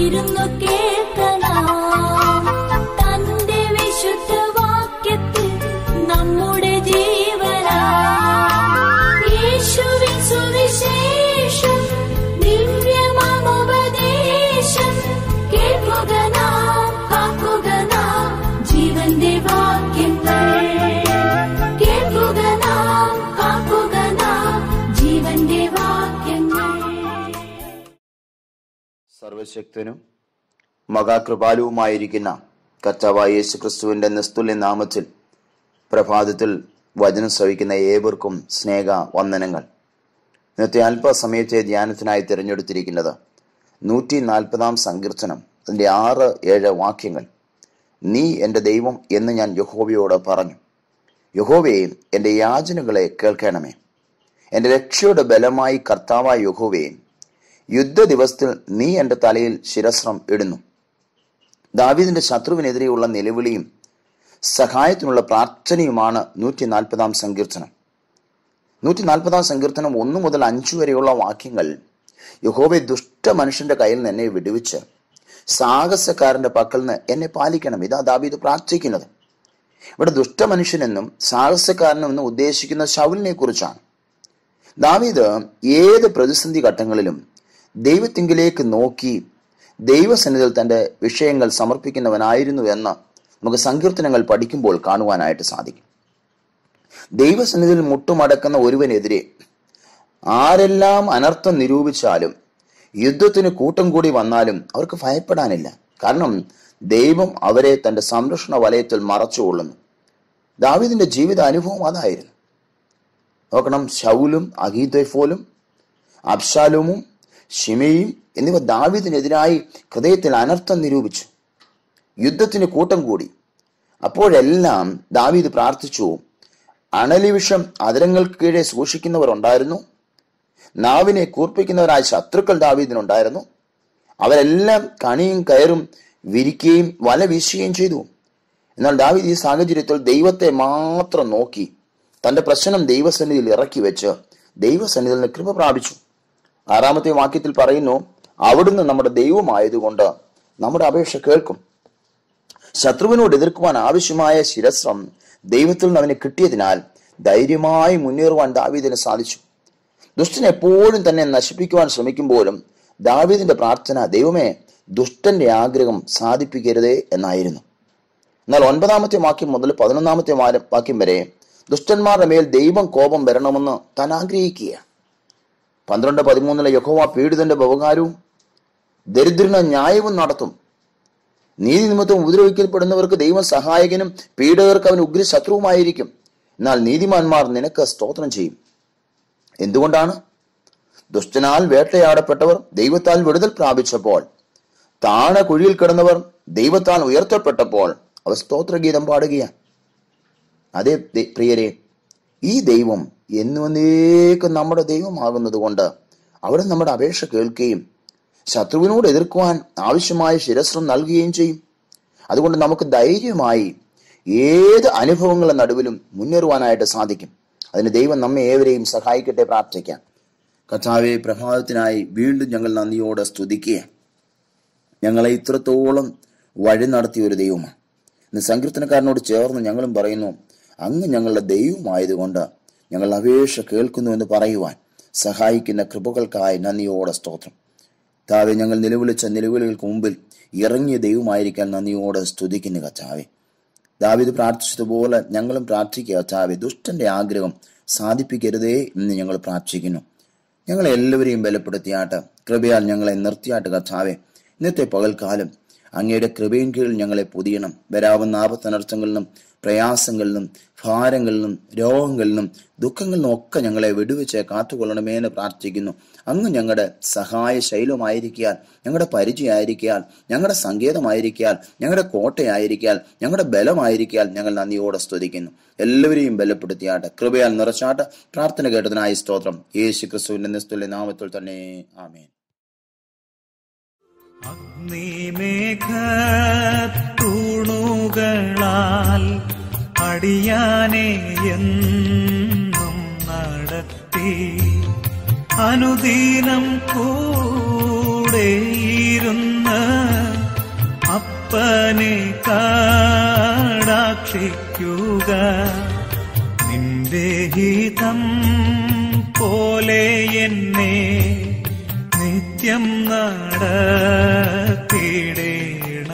ഇരുന്നു കേൾക്കണം തന്റെ വിശുദ്ധ വാക്യത്തിൽ നമ്മുടെ ജീവനാ യേശുവിൻ സുവിശേഷം ദിവ്യമാമുപദേശം കേൾക്കുക നാം കാക്കുക നാം ജീവന്റെ വാക്യങ്ങൾ കേൾക്കുക നാം കാക്കുക നാം ജീവന്റെ വാക്യങ്ങൾ സർവശക്തനും മഹാകൃപാലുവുമായിരിക്കുന്ന കർത്താവായ യേശു ക്രിസ്തുവിന്റെ നിസ്തുല്യ നാമത്തിൽ പ്രഭാതത്തിൽ വചനം ശ്രവിക്കുന്ന ഏവർക്കും സ്നേഹ വന്ദനങ്ങൾ ഇന്നത്തെ അല്പസമയത്തെ ധ്യാനത്തിനായി തിരഞ്ഞെടുത്തിരിക്കുന്നത് നൂറ്റി നാൽപ്പതാം സങ്കീർത്തനം അതിന്റെ ആറ് ഏഴ് വാക്യങ്ങൾ നീ എൻ്റെ ദൈവം എന്ന് ഞാൻ യഹോവയോട് പറഞ്ഞു യഹോവയെ എൻ്റെ യാചനകളെ കേൾക്കണമേ എൻ്റെ രക്ഷയുടെ ബലമായി കർത്താവായ യഹോവയെ യുദ്ധ ദിവസത്തിൽ നീ എൻ്റെ തലയിൽ ശിരസ്രം ഇടുന്നു ദാവീദിന്റെ ശത്രുവിനെതിരെയുള്ള നിലവിളിയും സഹായത്തിനുള്ള പ്രാർത്ഥനയുമാണ് നൂറ്റി നാൽപ്പതാം സങ്കീർത്തനം നൂറ്റി നാൽപ്പതാം സങ്കീർത്തനം ഒന്നു മുതൽ അഞ്ചു വരെയുള്ള വാക്യങ്ങൾ യഹോവെ ദുഷ്ട മനുഷ്യന്റെ കയ്യിൽ നിന്ന് എന്നെ വിടുവിച്ച് സാഹസക്കാരന്റെ പക്കൽ നിന്ന് എന്നെ പാലിക്കണം ഇതാ ദാവീദ് പ്രാർത്ഥിക്കുന്നത് ഇവിടെ ദുഷ്ടമനുഷ്യനെന്നും സാഹസക്കാരനെന്നും ഉദ്ദേശിക്കുന്ന ശൗലിനെ കുറിച്ചാണ് ദാവീദ് ഏത് പ്രതിസന്ധി ഘട്ടങ്ങളിലും ദൈവത്തിങ്കിലേക്ക് നോക്കി ദൈവസന്നിധിയിൽ തന്റെ വിഷയങ്ങൾ സമർപ്പിക്കുന്നവനായിരുന്നു എന്ന് നമുക്ക് സങ്കീർത്തനങ്ങൾ പഠിക്കുമ്പോൾ കാണുവാനായിട്ട് സാധിക്കും ദൈവസന്നിധിയിൽ മുട്ടുമടക്കുന്ന ഒരുവനെതിരെ ആരെല്ലാം അനർത്ഥം നിരൂപിച്ചാലും യുദ്ധത്തിന് കൂട്ടം കൂടി വന്നാലും അവർക്ക് ഭയപ്പെടാനില്ല കാരണം ദൈവം അവരെ തന്റെ സംരക്ഷണ വലയത്തിൽ മറച്ചുകൊള്ളുന്നു ദാവീദിന്റെ ജീവിത അനുഭവം അതായിരുന്നു നോക്കണം ശൗലും അഗീദ്വൈഫോലും അബ്ശാലോമും ഷിമയും എന്നിവ ദാവീദിനെതിരായി ഹൃദയത്തിൽ അനർത്ഥം നിരൂപിച്ചു യുദ്ധത്തിന് കൂട്ടം കൂടി അപ്പോഴെല്ലാം ദാവീദ് പ്രാർത്ഥിച്ചു അണലിവിഷം അതിരങ്ങൾക്ക് കീഴെ സൂക്ഷിക്കുന്നവർ ഉണ്ടായിരുന്നു നാവിനെ കൂർപ്പിക്കുന്നവരായ ശത്രുക്കൾ ദാവീദിനുണ്ടായിരുന്നു അവരെല്ലാം കണിയും കയറും വിരിക്കുകയും വല വീശുകയും ചെയ്തു എന്നാൽ ദാവീദ് ഈ സാഹചര്യത്തിൽ ദൈവത്തെ മാത്രം നോക്കി തന്റെ പ്രശ്നം ദൈവസന്നിധിയിൽ ഇറക്കി വെച്ച് ദൈവസന്നിധിയിൽ നിന്ന് കൃപ പ്രാപിച്ചു ആറാമത്തെ വാക്യത്തിൽ പറയുന്നു അവിടുന്ന് നമ്മുടെ ദൈവമായതുകൊണ്ട് നമ്മുടെ അപേക്ഷ കേൾക്കും ശത്രുവിനോട് എതിർക്കുവാൻ ആവശ്യമായ ശിരസ്രം ദൈവത്തിൽ നിന്ന് അവന് കിട്ടിയതിനാൽ ധൈര്യമായി മുന്നേറുവാൻ ദാവീദിന് സാധിച്ചു ദുഷ്ടൻ എപ്പോഴും തന്നെ നശിപ്പിക്കുവാൻ ശ്രമിക്കുമ്പോഴും ദാവീദിന്റെ പ്രാർത്ഥന ദൈവമേ ദുഷ്ടന്റെ ആഗ്രഹം സാധിപ്പിക്കരുതേ എന്നായിരുന്നു എന്നാൽ ഒൻപതാമത്തെ വാക്യം മുതൽ പതിനൊന്നാമത്തെ വാര- വാക്യം വരെ ദുഷ്ടന്മാരുടെ മേൽ ദൈവം കോപം വരണമെന്ന് താൻ ആഗ്രഹിക്കുക പന്ത്രണ്ട് പതിമൂന്നിലെ യഹോവ പീഡിതന്റെ ബഹുകാരവും ദരിദ്രന് ന്യായവും നടത്തും നീതി നിമിത്തം ഉപദ്രവിക്കപ്പെടുന്നവർക്ക് ദൈവം സഹായകനും പീഡകർക്ക് അവൻ ഉഗ്ര ശത്രുവുമായിരിക്കും എന്നാൽ നീതിമാന്മാർ നിനക്ക് സ്തോത്രം ചെയ്യും എന്തുകൊണ്ടാണ് ദുഷ്ടനാൽ വേട്ടയാടപ്പെട്ടവർ ദൈവത്താൽ വിടുതൽ പ്രാപിച്ചപ്പോൾ താണ കുഴിയിൽ കിടന്നവർ ദൈവത്താൽ ഉയർത്തപ്പെട്ടപ്പോൾ അവർ സ്തോത്രഗീതം പാടുകയാണ് അതേ ദൈ- പ്രിയരെ ഈ ദൈവം എന്നുവന്നേക്കും നമ്മുടെ ദൈവമാകുന്നത് കൊണ്ട് അവിടെ നമ്മുടെ അപേക്ഷ കേൾക്കുകയും ശത്രുവിനോട് എതിർക്കുവാൻ ആവശ്യമായ ശിരസ്രം നൽകുകയും ചെയ്യും അതുകൊണ്ട് നമുക്ക് ധൈര്യമായി ഏത് അനുഭവങ്ങളുടെ നടുവിലും മുന്നേറുവാനായിട്ട് സാധിക്കും അതിന് ദൈവം നമ്മെ ഏവരെയും സഹായിക്കട്ടെ പ്രാർത്ഥിക്കാം കഥാവെ പ്രഭാതത്തിനായി വീണ്ടും ഞങ്ങൾ നന്ദിയോടെ സ്തുതിക്കുക ഞങ്ങളെ ഇത്രത്തോളം വഴി നടത്തിയ ഒരു ദൈവമാണ് ഇന്ന് സങ്കീർത്തനക്കാരനോട് ചേർന്ന് ഞങ്ങളും പറയുന്നു അങ്ങ് ഞങ്ങളുടെ ദൈവമായതുകൊണ്ട് ഞങ്ങൾ അപേക്ഷ കേൾക്കുന്നു എന്ന് പറയുവാൻ സഹായിക്കുന്ന കൃപകൾക്കായി നന്ദിയോടെ സ്തോത്രം താവെ ഞങ്ങൾ നിലവിളിച്ച നിലവിളികൾക്ക് മുമ്പിൽ ഇറങ്ങിയ ദൈവമായിരിക്കാൻ നന്ദിയോടെ സ്തുതിക്കുന്നു കച്ചാവെ ദാവിദ് പ്രാർത്ഥിച്ചതുപോലെ ഞങ്ങളും പ്രാർത്ഥിക്കുക കച്ചാവെ ദുഷ്ടന്റെ ആഗ്രഹം സാധിപ്പിക്കരുതേ എന്ന് ഞങ്ങൾ പ്രാർത്ഥിക്കുന്നു ഞങ്ങളെ എല്ലാവരെയും ബലപ്പെടുത്തിയാട്ട് കൃപയാൽ ഞങ്ങളെ നിർത്തിയാട്ട് കർത്താവെ ഇന്നത്തെ പകൽക്കാലം അങ്ങയുടെ കൃപയും കീഴിൽ ഞങ്ങളെ പൊതിയണം വരാവുന്ന ആപത്തനർത്ഥങ്ങളിൽ നിന്നും പ്രയാസങ്ങളിൽ നിന്നും ഭാരങ്ങളിൽ നിന്നും രോഗങ്ങളിൽ നിന്നും ദുഃഖങ്ങളിൽ നിന്നും ഒക്കെ ഞങ്ങളെ വിടുവിച്ച് കാത്തുകൊള്ളണമേ എന്ന് പ്രാർത്ഥിക്കുന്നു അങ്ങ് ഞങ്ങളുടെ സഹായ ശൈലമായിരിക്കാൻ ഞങ്ങളുടെ പരിചയമായിരിക്കാൻ ഞങ്ങളുടെ സങ്കേതമായിരിക്കാൻ ഞങ്ങളുടെ കോട്ടയായിരിക്കാൻ ഞങ്ങളുടെ ബലമായിരിക്കാൻ ഞങ്ങൾ നന്ദിയോടെ സ്തുതിക്കുന്നു എല്ലാവരെയും ബലപ്പെടുത്തിയാട്ട് കൃപയാൽ നിറച്ചാട്ട് പ്രാർത്ഥന കേട്ടതിനായി സ്തോത്രം യേശു ക്രിസ്തുവിന്റെ നിസ്തുല്യ നാമത്തിൽ തന്നെ ആമേൻ അഗ്നിമേഘ തൂണുകളാൽ അടിയാനെ എന്നും നടത്തി അനുദീനം കൂടെയിരുന്ന് അപ്പനെ കാടാക്ഷിക്കുക നിന്റെ ഹിതം പോലെ എന്നെ നിത്യം നടത്തിയിടേണമേ